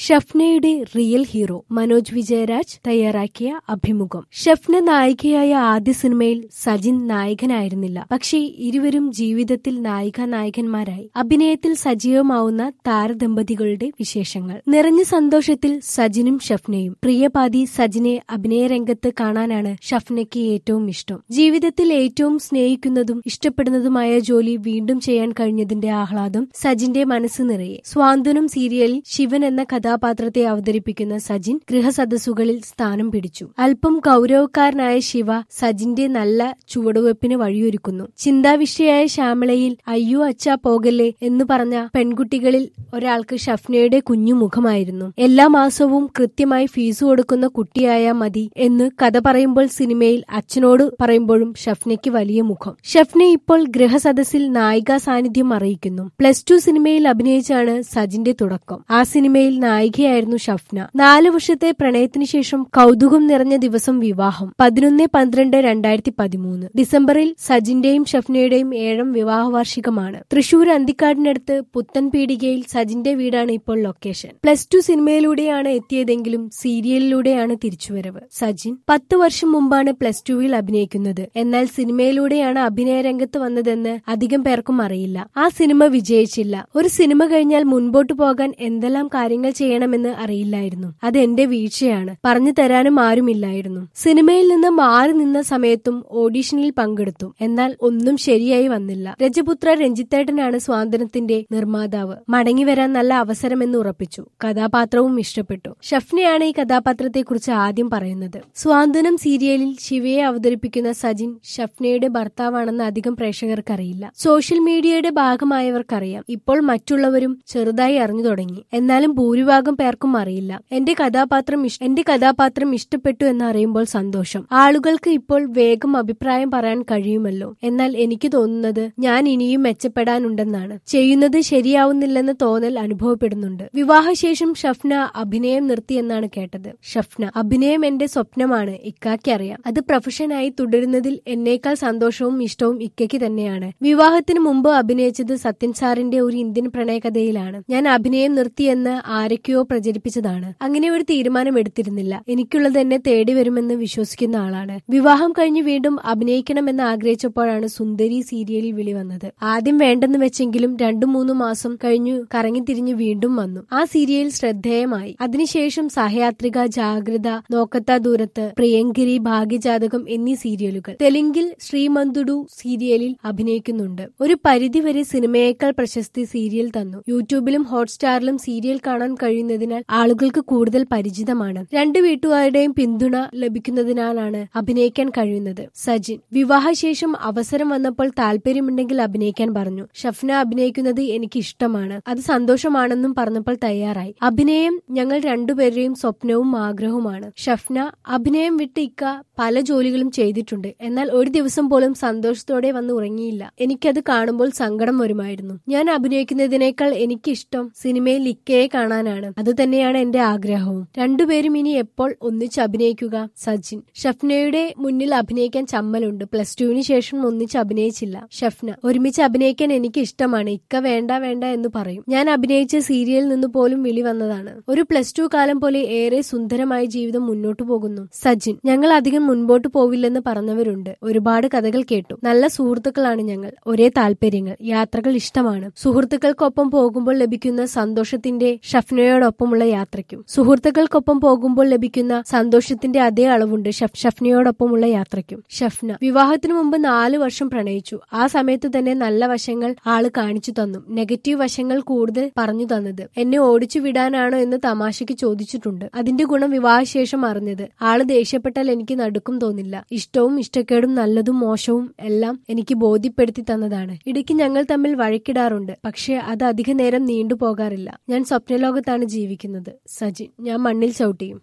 ഷഫ്നയുടെ real hero Manoj Vijayaraj തയ്യാറാക്കിയ അഭിമുഖം ഷഫ്ന നായികയായ ആദ്യ സിനിമയിൽ സജിൻ നായകനായിരുന്നില്ല പക്ഷേ ഇരുവരും ജീവിതത്തിൽ നായിക നായകന്മാരായി അഭിനയത്തിൽ സജീവമാവുന്ന താരദമ്പതികളുടെ വിശേഷങ്ങൾ നിറഞ്ഞ സന്തോഷത്തിൽ സജിനും ഷഫ്നയും പ്രിയപാതി സജിനെ അഭിനയരംഗത്ത് കാണാനാണ് ഷഫ്നയ്ക്ക് ഏറ്റവും ഇഷ്ടം ജീവിതത്തിൽ ഏറ്റവും സ്നേഹിക്കുന്നതും ഇഷ്ടപ്പെടുന്നതുമായ ജോലി വീണ്ടും ചെയ്യാൻ കഴിഞ്ഞതിന്റെ ആഹ്ലാദം സജിന്റെ മനസ്സ് നിറയെ സ്വാന്തനം സീരിയലിൽ ശിവൻ എന്ന കഥാപാത്രത്തെ അവതരിപ്പിക്കുന്ന സജിൻ ഗൃഹസദസ്സുകളിൽ സ്ഥാനം പിടിച്ചു അല്പം ഗൗരവക്കാരനായ ശിവ സജിന്റെ നല്ല ചുവടുവെപ്പിന് വഴിയൊരുക്കുന്നു ചിന്താവിഷയായ ശ്യാമളയിൽ അയ്യോ അച്ഛാ പോകല്ലേ എന്ന് പറഞ്ഞ പെൺകുട്ടികളിൽ ഒരാൾക്ക് ഷഫ്നയുടെ കുഞ്ഞു മുഖമായിരുന്നു എല്ലാ മാസവും കൃത്യമായി ഫീസ് കൊടുക്കുന്ന കുട്ടിയായ മതി എന്ന് കഥ പറയുമ്പോൾ സിനിമയിൽ അച്ഛനോട് പറയുമ്പോഴും ഷഫ്നയ്ക്ക് വലിയ മുഖം ഷഫ്ന ഇപ്പോൾ ഗൃഹസദസ്സിൽ നായികാ സാന്നിധ്യം അറിയിക്കുന്നു പ്ലസ് ടു സിനിമയിൽ അഭിനയിച്ചാണ് സജിന്റെ തുടക്കം ആ സിനിമയിൽ നായികയായിരുന്നു ഷഫ്ന നാല് വർഷത്തെ പ്രണയത്തിന് ശേഷം കൗതുകം നിറഞ്ഞ ദിവസം വിവാഹം പതിനൊന്ന് പന്ത്രണ്ട് രണ്ടായിരത്തി പതിമൂന്ന് ഡിസംബറിൽ സജിന്റെയും ഷഫ്നയുടെയും ഏഴം വിവാഹ വാർഷികമാണ് തൃശൂർ അന്തിക്കാടിനടുത്ത് പുത്തൻ പീടികയിൽ സജിന്റെ വീടാണ് ഇപ്പോൾ ലൊക്കേഷൻ പ്ലസ് ടു സിനിമയിലൂടെയാണ് എത്തിയതെങ്കിലും സീരിയലിലൂടെയാണ് തിരിച്ചുവരവ് സജിൻ പത്ത് വർഷം മുമ്പാണ് പ്ലസ് ടുവിൽ അഭിനയിക്കുന്നത് എന്നാൽ സിനിമയിലൂടെയാണ് അഭിനയ രംഗത്ത് വന്നതെന്ന് അധികം പേർക്കും അറിയില്ല ആ സിനിമ വിജയിച്ചില്ല ഒരു സിനിമ കഴിഞ്ഞാൽ മുൻപോട്ട് പോകാൻ എന്തെല്ലാം കാര്യങ്ങൾ ചെയ്യണമെന്ന് അറിയില്ലായിരുന്നു അത് എന്റെ വീഴ്ചയാണ് പറഞ്ഞു തരാനും ആരുമില്ലായിരുന്നു സിനിമയിൽ നിന്ന് മാറി നിന്ന സമയത്തും ഓഡീഷനിൽ പങ്കെടുത്തു എന്നാൽ ഒന്നും ശരിയായി വന്നില്ല രജപുത്ര രഞ്ജിത്തേട്ടനാണ് സ്വാതന്ത്ര്യത്തിന്റെ നിർമ്മാതാവ് മടങ്ങി വരാൻ നല്ല അവസരമെന്ന് ഉറപ്പിച്ചു കഥാപാത്രവും ഇഷ്ടപ്പെട്ടു ഷഫ്നയാണ് ഈ കഥാപാത്രത്തെക്കുറിച്ച് ആദ്യം പറയുന്നത് സ്വാതന്ത്ര്യം സീരിയലിൽ ശിവയെ അവതരിപ്പിക്കുന്ന സജിൻ ഷഫ്നയുടെ ഭർത്താവാണെന്ന് അധികം പ്രേക്ഷകർക്കറിയില്ല സോഷ്യൽ മീഡിയയുടെ ഭാഗമായവർക്കറിയാം ഇപ്പോൾ മറ്റുള്ളവരും ചെറുതായി അറിഞ്ഞു തുടങ്ങി എന്നാലും ഭൂരിഭാഗം പേർക്കും അറിയില്ല എന്റെ കഥാപാത്രം ഇഷ്- എന്റെ കഥാപാത്രം ഇഷ്ടപ്പെട്ടു എന്ന് അറിയുമ്പോൾ സന്തോഷം ആളുകൾക്ക് ഇപ്പോൾ വേഗം അഭിപ്രായം പറയാൻ കഴിയുമല്ലോ എന്നാൽ എനിക്ക് തോന്നുന്നത് ഞാൻ ഇനിയും മെച്ചപ്പെടാനുണ്ടെന്നാണ് ചെയ്യുന്നത് ശരിയാവുന്നില്ലെന്ന തോന്നൽ അനുഭവപ്പെടുന്നുണ്ട് വിവാഹശേഷം ഷഫ്ന അഭിനയം നിർത്തിയെന്നാണ് കേട്ടത് ഷഫ്ന അഭിനയം എന്റെ സ്വപ്നമാണ് ഇക്കാക്ക് അറിയാം അത് പ്രൊഫഷനായി തുടരുന്നതിൽ എന്നേക്കാൾ സന്തോഷവും ഇഷ്ടവും ഇക്കയ്ക്ക് തന്നെയാണ് വിവാഹത്തിന് മുമ്പ് അഭിനയിച്ചത് സത്യൻ സാറിന്റെ ഒരു ഇന്ത്യൻ പ്രണയകഥയിലാണ് ഞാൻ അഭിനയം നിർത്തിയെന്ന് ആരൊക്കെയോ പ്രചരിപ്പിച്ചതാണ് അങ്ങനെ ഒരു തീരുമാനം എടുത്തിരുന്നില്ല എനിക്കുള്ളത് എന്നെ തേടി വരുമെന്ന് വിശ്വസിക്കുന്ന ആളാണ് വിവാഹം കഴിഞ്ഞ് വീണ്ടും അഭിനയിക്കണമെന്ന് ആഗ്രഹിച്ചപ്പോഴാണ് സുന്ദരി സീരിയലിൽ വിളി വന്നത് ആദ്യം വേണ്ടെന്ന് വെച്ചെങ്കിലും രണ്ടു മൂന്ന് മാസം കഴിഞ്ഞു കറങ്ങിത്തിരിഞ്ഞ് വീണ്ടും വന്നു ആ സീരിയൽ ശ്രദ്ധേയമായി അതിനുശേഷം സഹയാത്രിക ജാഗ്രത നോക്കത്ത ദൂരത്ത് പ്രിയങ്കിരി ഭാഗ്യജാതകം എന്നീ സീരിയലുകൾ തെലുങ്കിൽ ശ്രീമന്തുഡു സീരിയലിൽ അഭിനയിക്കുന്നുണ്ട് ഒരു പരിധിവരെ സിനിമയേക്കാൾ പ്രശസ്തി സീരിയൽ തന്നു യൂട്യൂബിലും ഹോട്ട്സ്റ്റാറിലും സീരിയൽ കാണാൻ കഴിയുന്നതിനാൽ ആളുകൾക്ക് കൂടുതൽ പരിചിതമാണ് രണ്ട് വീട്ടുകാരുടെയും പിന്തുണ ലഭിക്കുന്നതിനാലാണ് അഭിനയിക്കാൻ കഴിയുന്നത് സജിൻ വിവാഹശേഷം അവസരം വന്നപ്പോൾ താല്പര്യമുണ്ടെങ്കിൽ അഭിനയിക്കാൻ പറഞ്ഞു ഷഫ്ന അഭിനയിക്കുന്നത് എനിക്ക് ഇഷ്ടമാണ് അത് സന്തോഷമാണെന്നും പറഞ്ഞപ്പോൾ തയ്യാറായി അഭിനയം ഞങ്ങൾ രണ്ടുപേരുടെയും സ്വപ്നവും ആഗ്രഹവുമാണ് ഷഫ്ന അഭിനയം വിട്ട് ഇക്ക പല ജോലികളും ചെയ്തിട്ടുണ്ട് എന്നാൽ ഒരു ദിവസം പോലും സന്തോഷത്തോടെ വന്ന് ഉറങ്ങിയില്ല എനിക്കത് കാണുമ്പോൾ സങ്കടം വരുമായിരുന്നു ഞാൻ അഭിനയിക്കുന്നതിനേക്കാൾ എനിക്കിഷ്ടം സിനിമയിൽ ഇക്കയെ കാണാനാണ് അത് തന്നെയാണ് എന്റെ ആഗ്രഹവും രണ്ടുപേരും ഇനി എപ്പോൾ ഒന്നിച്ച് അഭിനയിക്കുക സജിൻ ഷഫ്നയുടെ മുന്നിൽ അഭിനയിക്കാൻ ചമ്മലുണ്ട് പ്ലസ് ടുവിന് ശേഷം ഒന്നിച്ച് അഭിനയിച്ചില്ല ഷഫ്ന ഒരുമിച്ച് അഭിനയിക്കാൻ എനിക്ക് ഇഷ്ടമാണ് ഇക്ക വേണ്ട വേണ്ട എന്ന് പറയും ഞാൻ അഭിനയിച്ച സീരിയലിൽ നിന്ന് പോലും വിളി വന്നതാണ് ഒരു പ്ലസ് ടു കാലം പോലെ ഏറെ സുന്ദരമായ ജീവിതം മുന്നോട്ടു പോകുന്നു സജിൻ ഞങ്ങൾ അധികം മുൻപോട്ട് പോവില്ലെന്ന് പറഞ്ഞവരുണ്ട് ഒരുപാട് കഥകൾ കേട്ടു നല്ല സുഹൃത്തുക്കളാണ് ഞങ്ങൾ ഒരേ താല്പര്യങ്ങൾ യാത്രകൾ ഇഷ്ടമാണ് സുഹൃത്തുക്കൾക്കൊപ്പം പോകുമ്പോൾ ലഭിക്കുന്ന സന്തോഷത്തിന്റെ ഷഫ്നയോടൊപ്പമുള്ള യാത്രയ്ക്കും സുഹൃത്തുക്കൾക്കൊപ്പം പോകുമ്പോൾ ലഭിക്കുന്ന സന്തോഷത്തിന്റെ അതേ അളവുണ്ട് ഷഫ് ഷഫ്നയോടൊപ്പമുള്ള യാത്രയ്ക്കും ഷഫ്ന വിവാഹത്തിനു മുമ്പ് നാല് വർഷം പ്രണയിച്ചു ആ സമയത്ത് തന്നെ നല്ല വശങ്ങൾ ആള് കാണിച്ചു തന്നു നെഗറ്റീവ് വശങ്ങൾ കൂടുതൽ പറഞ്ഞു തന്നത് എന്നെ ഓടിച്ചു വിടാനാണോ എന്ന് തമാശയ്ക്ക് ചോദിച്ചിട്ടുണ്ട് അതിന്റെ ഗുണം വിവാഹശേഷം അറിഞ്ഞത് ആള് ദേഷ്യപ്പെട്ടാൽ എനിക്ക് നടുക്കും തോന്നില്ല ഇഷ്ടവും ഇഷ്ടക്കേടും നല്ലതും മോശവും എല്ലാം എനിക്ക് ബോധ്യപ്പെടുത്തി തന്നതാണ് ഇടയ്ക്ക് ഞങ്ങൾ തമ്മിൽ വഴക്കിടാറുണ്ട് പക്ഷേ അത് അധിക നേരം നീണ്ടുപോകാറില്ല ഞാൻ സ്വപ്നലോകത്താണ് ജീവിക്കുന്നത് സജിൻ ഞാൻ മണ്ണിൽ ചവിട്ടിയും